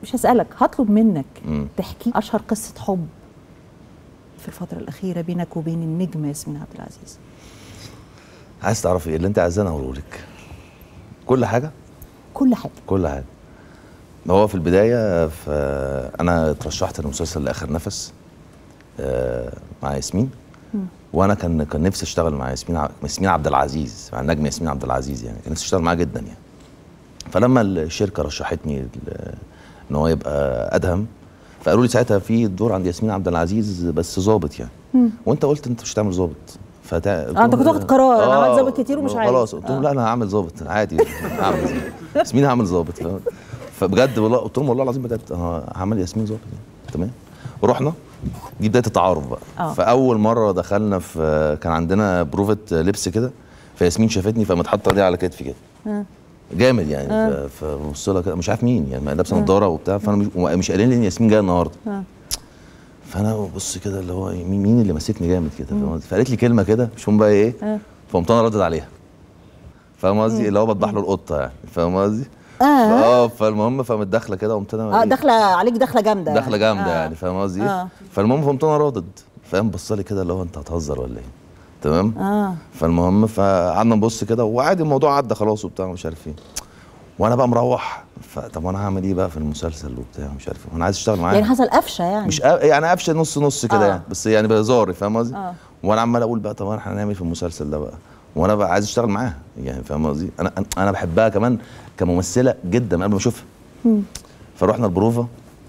مش هسالك هطلب منك مم. تحكي اشهر قصه حب في الفتره الاخيره بينك وبين النجمه ياسمين عبد العزيز عايز تعرفي ايه اللي انت عايزاه انا اقوله لك كل حاجه كل حاجه كل حاجه هو في البدايه ف... انا اترشحت لمسلسل لاخر نفس آه، مع ياسمين وانا كان كان نفسي اشتغل مع ياسمين ع- ياسمين عبد العزيز مع النجم ياسمين عبد العزيز يعني كان نفسي اشتغل معاها جدا يعني فلما الشركه رشحتني ل- ان هو يبقى ادهم فقالوا لي ساعتها في دور عند ياسمين عبد العزيز بس ظابط يعني وانت قلت انت مش هتعمل ظابط فتا... آه، أنت كنت واخد قرار، أنا عملت ظابط كتير ومش عايز. خلاص قلت لهم آه. لا انا هعمل ظابط عادي هعمل ظابط ياسمين هعمل ظابط فاهم؟ فبجد والله قلت لهم والله العظيم بجد اه هعمل ياسمين ظابط تمام ورحنا دي بدايه التعارف بقى آه. فاول مره دخلنا في كان عندنا بروفه لبس كده فياسمين شافتني فقامت حاطه ايديها على كتفي كده جامد يعني ف- فبص لها كده مش عارف مين يعني لابسه نضاره وبتاع فانا مش, مش قايلين لي ان ياسمين جايه النهارده آه. فانا ببص كده اللي هو إيه، مين مين اللي ماسكني جامد كده فاهم قصدي؟ فقالت لي كلمه كده مش فاهم بقى ايه آه. فقمت انا ردد عليها فاهم قصدي اللي هو بذبح له القطه يعني فاهم قصدي؟ اه اه فالمهم فقامت داخله كده قمت انا اه إيه، داخله عليك داخله جامده داخله جامده آه. يعني فاهم قصدي؟ آه. فالمهم فقمت انا رادد فاهم بص لي كده اللي هو انت هتهزر ولا ايه؟ تمام؟ اه فالمهم فقعدنا نبص كده وعادي الموضوع عدى خلاص وبتاع ومش عارف ايه وانا بقى مروح فطب وانا هعمل ايه بقى في المسلسل وبتاع مش عارف ايه وانا عايز اشتغل معاه يعني حصل قفشه يعني مش أ... يعني قفشه نص نص كده آه. يعني بس يعني بهزار فاهم قصدي؟ آه. وانا عمال اقول بقى طب احنا هنعمل إيه في المسلسل ده بقى وانا بقى عايز اشتغل معاها يعني فاهم قصدي؟ انا أنا- انا بحبها كمان كممثله جدا من قبل ما اشوفها فروحنا البروفا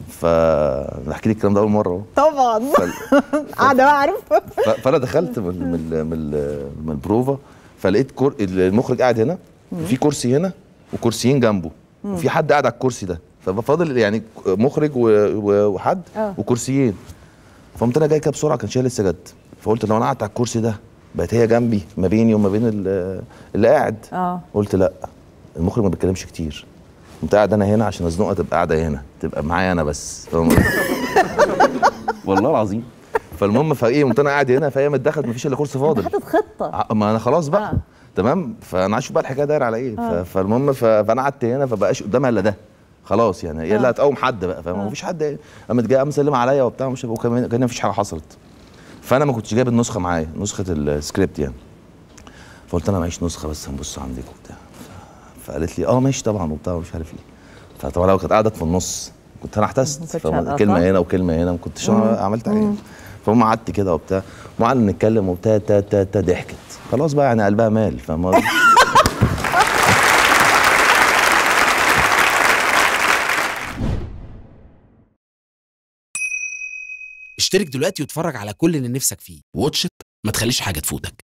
فبحكي لك الكلام ده اول مره اهو طبعا فال- قاعده اعرف ف- فانا دخلت من من من, ال- من البروفا فلقيت كور المخرج قاعد هنا وفي كرسي هنا وكرسيين جنبه وفي حد قاعد على الكرسي ده ففاضل يعني مخرج و- و- وحد آه. وكرسيين فقمت انا جاي كده بسرعه كان شايل لسه جد فقلت لو انا قعدت على الكرسي ده بقت هي جنبي ما بيني وما بين ال- اللي قاعد اه قلت لا المخرج ما بيتكلمش كتير قمت قاعد انا هنا عشان ازنقها تبقى قاعده هنا تبقى معايا انا بس فاهم قصدي؟ والله العظيم فالمهم فايه قمت انا قاعد هنا فهي متدخلت مفيش الا كرسي فاضل حاطط خطه ع- ما انا خلاص بقى آه. آه. تمام فانا عايز بقى الحكايه دايره على ايه آه. فالمهم ف... فانا قعدت هنا فبقاش قدامها الا ده خلاص يعني هي اللي آه. هتقوم حد بقى فاهم مفيش حد قامت جايه مسلمه عليا وبتاع مش وكمان كان مفيش حاجه حصلت فانا ما كنتش جايب النسخه معايا نسخه السكريبت يعني فقلت انا معيش نسخه بس هنبص عندك وبتاع ف... فقالت لي اه ماشي طبعا وبتاع ومش عارف ايه فطبعا لو كانت قعدت في النص كنت انا ما احتست كنتش فاهم؟ هتقطع. كلمه هنا وكلمه هنا ما كنتش انا عملت حاجه فهم قعدت كده وبتاع وقعدنا نتكلم وبتاع تا تا تا ضحكت خلاص بقى يعني قلبها مال فاهم قصدي؟ اشترك دلوقتي واتفرج على كل اللي نفسك فيه واتش إت، ما تخليش حاجة تفوتك